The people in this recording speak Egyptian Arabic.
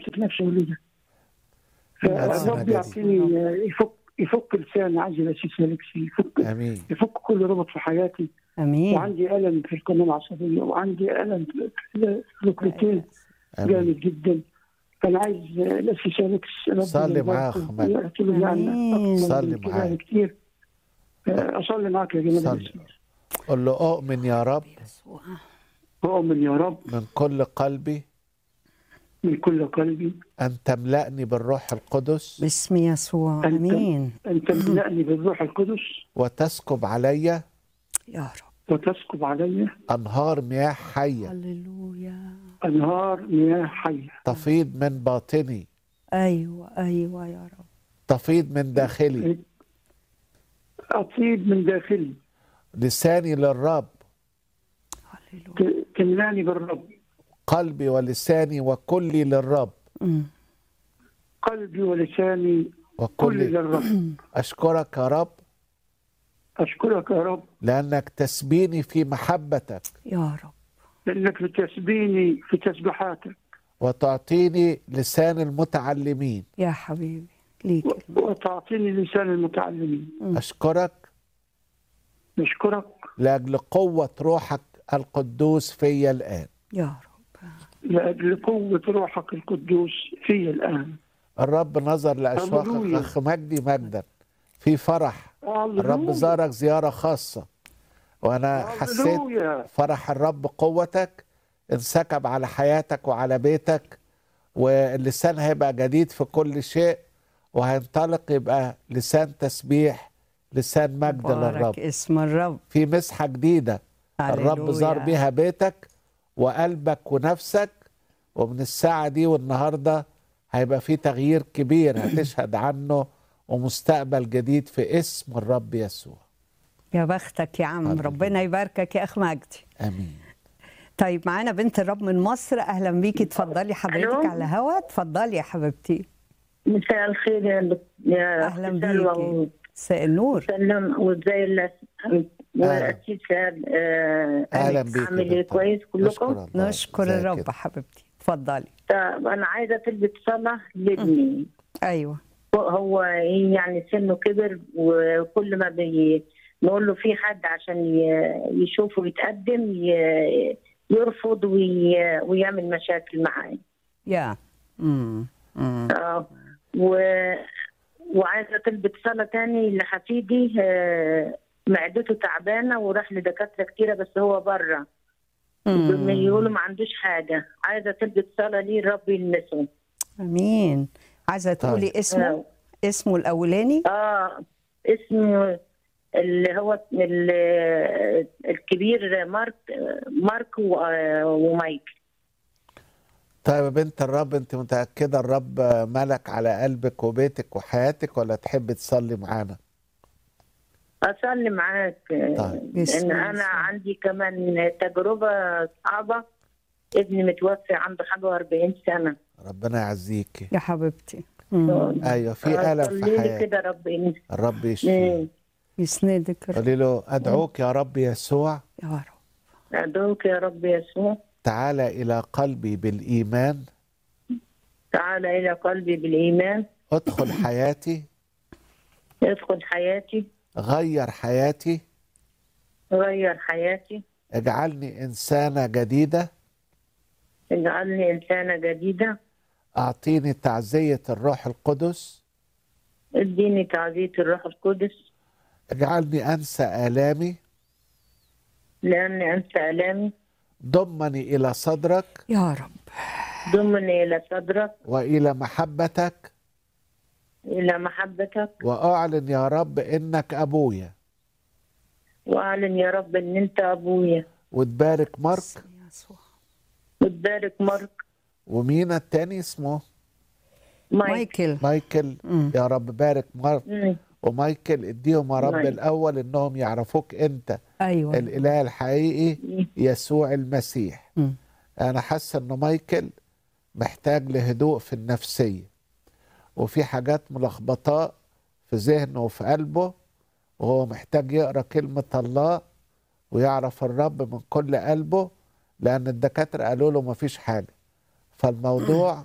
يمسك نفسه ولده ألسنة فالرب جديدة. يعطيني يفك يفك لسان عجل أسيس ملكسي يفك امين يفك كل ربط في حياتي امين وعندي ألم في القناة العصبية وعندي ألم في في الركبتين امين جامد جدا فأنا عايز الأسيس ملكس ربنا صلي معاه يباركه أخ مالك. ويعطي له نعمة آمين. أكثر صلي من كده معاه. بكتير آه، أصلي معاك يا جماعة صلي. الأسيس قل له اؤمن يا رب يسوع. وأؤمن يا رب من كل قلبي من كل قلبي ان تملأني بالروح القدس باسم يسوع أنت- امين أن تملأني بالروح القدس وتسكب علي يا رب وتسكب علي انهار مياه حيه هللويا أنهار مياه حية تفيض من باطني ايوه ايوه يا رب تفيض من داخلي أطيب من داخلي لساني للرب هللويا ت- تملاني بالرب قلبي ولساني وكلي للرب أمم. قلبي ولساني كل وكلي للرب اشكرك يا رب أشكرك يا رب لانك تسبيني في محبتك يا رب لأنك بتسبيني في تسبيحاتك وتعطيني لسان المتعلمين يا حبيبي ليك و- المجد. وتعطيني لسان المتعلمين اشكرك نشكرك لاجل قوه روحك القدوس في الان يا رب لأجل قوة روحك القدوس في الآن الرب نظر لاشواقك هللويا. اخ مجدي مجدا في فرح الرب هللويا. زارك زياره خاصه وانا حسيت هللويا. فرح الرب قوتك انسكب على حياتك وعلى بيتك واللسان هيبقى جديد في كل شيء وهينطلق يبقى لسان تسبيح لسان مجد بارك للرب اسم الرب في مسحة جديدة الرب زار هللويا. بها بيتك وقلبك ونفسك ومن الساعة دي والنهاردة هيبقى في تغيير كبير هتشهد عنه ومستقبل جديد في اسم الرب يسوع يا بختك يا عم هللويا. ربنا يباركك يا اخ مجدي امين طيب معانا بنت الرب من مصر اهلا بيكي اتفضلي حضرتك ألو. على الهوا اتفضلي يا حبيبتي مساء الخير يا دك- يا اهلا أخت سلوى بيكي مساء النور وسلم وازاي الناس والاسيس آه، اهلا أليكس بيك عامل ايه كويس كلكم؟ الله. نشكر زي الرب كده. حبيبتي اتفضلي طب انا عايزه تلبس صلاه لابني ايوه هو إيه يعني سنه كبر وكل ما بي نقول له في حد عشان ي- يشوفه يتقدم ي- يرفض وي- ويعمل مشاكل معاه يا امم امم آه، و... وعايزه تلبس صلاه تاني لحفيدي آه، معدته تعبانه وراح لدكاتره كتيره بس هو بره يقولوا ما عندوش حاجه عايزه تلبس صلاه ليه الرب يلمسه امين عايزه تقولي طيب. اسمه آه. اسمه الاولاني اه اسمه اللي هو ال- الكبير مارك مارك و- ومايك طيب يا بنت الرب انت متأكدة الرب ملك على قلبك وبيتك وحياتك ولا تحب تصلي معانا اصلي معاك طيب. بسم لان الله. انا عندي كمان تجربه صعبه ابني متوفي عنده حاجه و40 سنه ربنا يعزيكي يا حبيبتي مم. ايوه في ألم في صلي لي حياتك كده رب ينسى. الرب يشفيه مم. يسندك الرب قولي له أدعوك يا رب يسوع يا رب ادعوك يا رب يسوع تعال إلى قلبي بالإيمان تعال الى قلبي بالايمان ادخل حياتي ادخل حياتي غير حياتي غير حياتي اجعلني إنسانة جديدة اجعلني انسانه جديده أعطيني تعزية الروح القدس اديني تعزيه الروح القدس اجعلني أنسى آلامي لاني انسى الامي ضمني إلى صدرك يا رب ضمني الى صدرك وإلى محبتك الى محبتك وأعلن يا رب إنك أبويا واعلن يا رب ان انت ابويا وتبارك مارك باسم يسوع وتبارك مارك ومينا التاني اسمه مايك مايكل مايكل مم. يا رب بارك مارك مم. ومايكل اديهم يا رب مايكل. الأول إنهم يعرفوك أنت ايوه الإله الحقيقي يسوع المسيح مم. أنا حاسة إنه مايكل محتاج لهدوء في النفسية وفي حاجات ملخبطاه في ذهنه وفي قلبه وهو محتاج يقرأ كلمة الله ويعرف الرب من كل قلبه لأن الدكاترة قالوا له مفيش حاجة فالموضوع